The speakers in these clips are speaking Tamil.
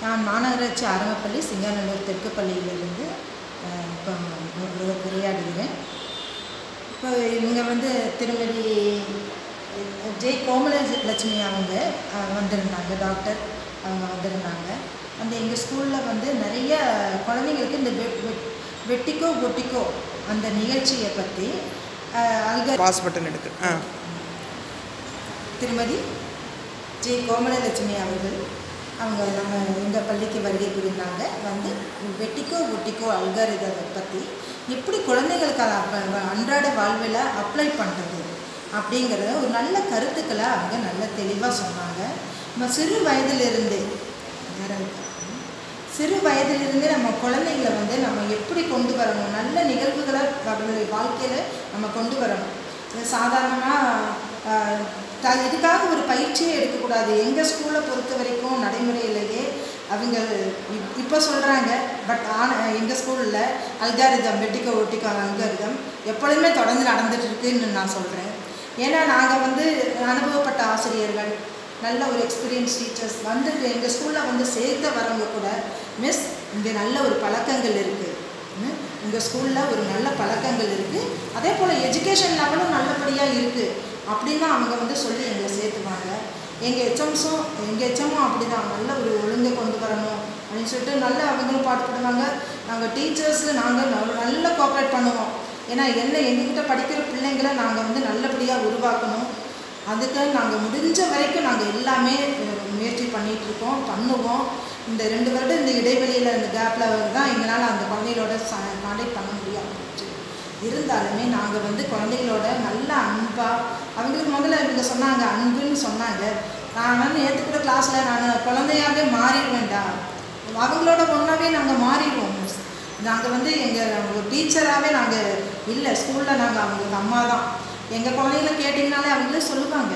நான் மாநகராட்சி ஆரம்பப்பள்ளி சிங்காநல்லூர் தெற்கு பள்ளியிலிருந்து அஹ், இப்போ உரு- உரையாடுகிறேன் இப்போ இவங்க வந்து திருமதி ஜே கோமல லட்சுமி அவங்க அஹ், வந்திருந்தாங்க டாக்டர் அவங்க வந்திருந்தாங்க அந்த எங்கள் ஸ்கூலில் வந்து நிறைய குழந்தைங்களுக்கு இந்த வெ- வெ- வெட்டிக்கோ பொட்டிக்கோ அந்த நிகழ்ச்சியை பற்றி அல்க பாஸ் பட்டன் எடுத்து ஆ திருமதி ஜே கோமலலட்சுமி அவர்கள் அவங்க நம்ம எங்கள் பள்ளிக்கு வருகை புரிந்தாங்க வந்து வெட்டிக்கோ ஒட்டிக்கோ அல்காரிதத்தை பற்றி எப்படி குழந்தைகளுக்கு அதை அப்ப- அன்றாட வாழ்வில் அப்ளை பண்ணுறது அப்படிங்கிறத ஒரு நல்ல கருத்துக்களை அவங்க நல்ல தெளிவாக சொன்னாங்க நம்ம சிறு வயதிலிருந்தே நேரம் இருக்கா? சிறு வயதிலிருந்தே நம்ம குழந்தைங்களை வந்து நம்ம எப்படி கொண்டு வரணும் நல்ல நிகழ்வுகளை அவர்களுடைய வாழ்க்கையில் நம்ம கொண்டு வரணும் சாதாரணமாக இதுக்காக ஒரு பயிற்சியே எடுக்கக்கூடாது எங்கள் ஸ்கூலை பொறுத்த வரைக்கும் நடைமுறையிலேயே அவங்க இப்- இப்போ சொல்கிறாங்க பட் ஆன எங்கள் ஸ்கூலில் அல்காரிதம் வெட்டிக்கோ ஒட்டிக்கோ அல்காரிதம் எப்பொழுதுமே தொடர்ந்து நடந்துட்டு இருக்குன்னு நான் சொல்கிறேன் ஏன்னா நாங்கள் வந்து அனுபவப்பட்ட ஆசிரியர்கள் நல்ல ஒரு எக்ஸ்பீரியன்ஸ் டீச்சர்ஸ் வந்து எங்கள் ஸ்கூலில் வந்து சேர்க்க வரவங்க கூட மிஸ் இங்கே நல்ல ஒரு பழக்கங்கள் இருக்குது உங்கள் ஸ்கூலில் ஒரு நல்ல பழக்கங்கள் இருக்குது அதே போல் எஜுகேஷன் லெவலும் நல்லபடியாக இருக்குது அப்படின்னு தான் அவங்க வந்து சொல்லி எங்களை சேர்த்துவாங்க எங்கள் ஹெச்எம்ஸும் எங்கள் ஹெச்எம்மும் அப்படி தான் நல்ல ஒரு ஒழுங்கை கொண்டு வரணும் அப்படின்னு சொல்லிட்டு நல்ல அவங்களும் பாடுபடுவாங்க நாங்கள் டீச்சர்ஸு நாங்கள் நல்ல கோஆப்ரேட் பண்ணுவோம் ஏன்னா என்ன எங்ககிட்ட படிக்கிற பிள்ளைங்களை நாங்கள் வந்து நல்லபடியாக உருவாக்கணும் அதுக்கு நாங்கள் முடிஞ்ச வரைக்கும் நாங்கள் எல்லாமே அஹ், முயற்சி பண்ணிகிட்டு இருக்கோம் பண்ணுவோம் இந்த ரெண்டு வருடம் இந்த இடைவெளியில் இந்த கேப்பில் தான் எங்களால் அந்த குழந்தைகளோட காண்டாக்ட் பண்ண முடியாது இருந்தாலுமே நாங்கள் வந்து குழந்தைகளோட நல்ல அன்பாக அவங்களுக்கு முதல்ல இவங்க சொன்னாங்க அன்புன்னு சொன்னாங்க நான் வந்து நேற்று கூட கிளாஸில் நான் குழந்தையாவே மாறிடுவேன்டா அவங்களோட ஒன்றாவே நாங்கள் மாறிடுவோம் மிஸ் நாங்கள் வந்து எங்கள் ஒரு டீச்சராகவே நாங்கள் இல்லை ஸ்கூலில் நாங்கள் அவங்களுக்கு அம்மா தான் எங்கள் குழந்தைங்கள கேட்டிங்கனாலே அவங்களே சொல்லுவாங்க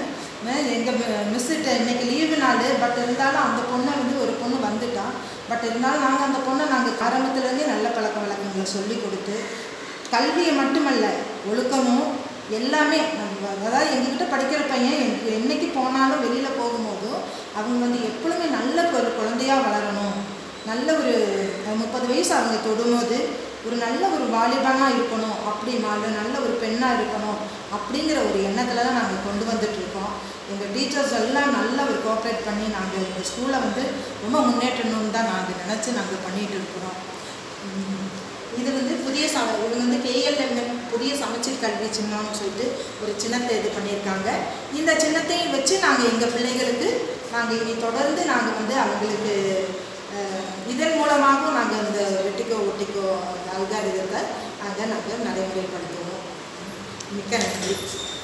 எங்கள் மிஸ்ஸுட்ட இன்னைக்கு லீவு நாள் பட் இருந்தாலும் அந்த பொண்ணை வந்து ஒரு பொண்ணு வந்துட்டா பட் இருந்தாலும் நாங்கள் அந்த பொண்ணை நாங்கள் ஆரம்பத்துலேருந்தே நல்ல பழக்க வழக்கங்களை சொல்லி கொடுத்து கல்வியை மட்டுமல்ல ஒழுக்கமும் எல்லாமே நம்ம அதாவது எங்ககிட்ட படிக்கிற பையன் எங்க- என்னைக்கு போனாலும் வெளியில் போகும்போதும் அவங்க வந்து எப்பொழுதுமே நல்ல ஒரு குழந்தையாக வளரணும் நல்ல ஒரு அஹ், முப்பது வயசு அவங்க தொடும்போது ஒரு நல்ல ஒரு வாலிபனாக இருக்கணும் அப்படி நல்ல நல்ல ஒரு பெண்ணாக இருக்கணும் அப்படிங்கிற ஒரு எண்ணத்தில் தான் நாங்கள் கொண்டு வந்துட்ருக்கோம் எங்கள் டீச்சர்ஸ் எல்லாம் நல்ல ஒரு கோஆப்ரேட் பண்ணி நாங்கள் எங்கள் ஸ்கூலை வந்து ரொம்ப முன்னேற்றணும்னு தான் நாங்கள் நினச்சி நாங்கள் பண்ணிகிட்டு இருக்கிறோம் உம், இது வந்து புதிய ச இவங்க வந்து கேஎல்எம்எம் புதிய சமச்சீர் கல்வி சின்னம்னு சொல்லிட்டு ஒரு சின்னத்தை இது பண்ணியிருக்காங்க இந்த சின்னத்தையும் வச்சு நாங்கள் எங்கள் பிள்ளைகளுக்கு நாங்கள் இனி தொடர்ந்து நாங்கள் வந்து அவங்களுக்கு அஹ், இதன் மூலமாகவும் நாங்கள் இந்த வெட்டிக்கோ ஒட்டிக்கோ அல்காரிதத்தை நாங்கள் நாங்கள் நடைமுறைப்படுத்துவோம் மிக்க நன்றி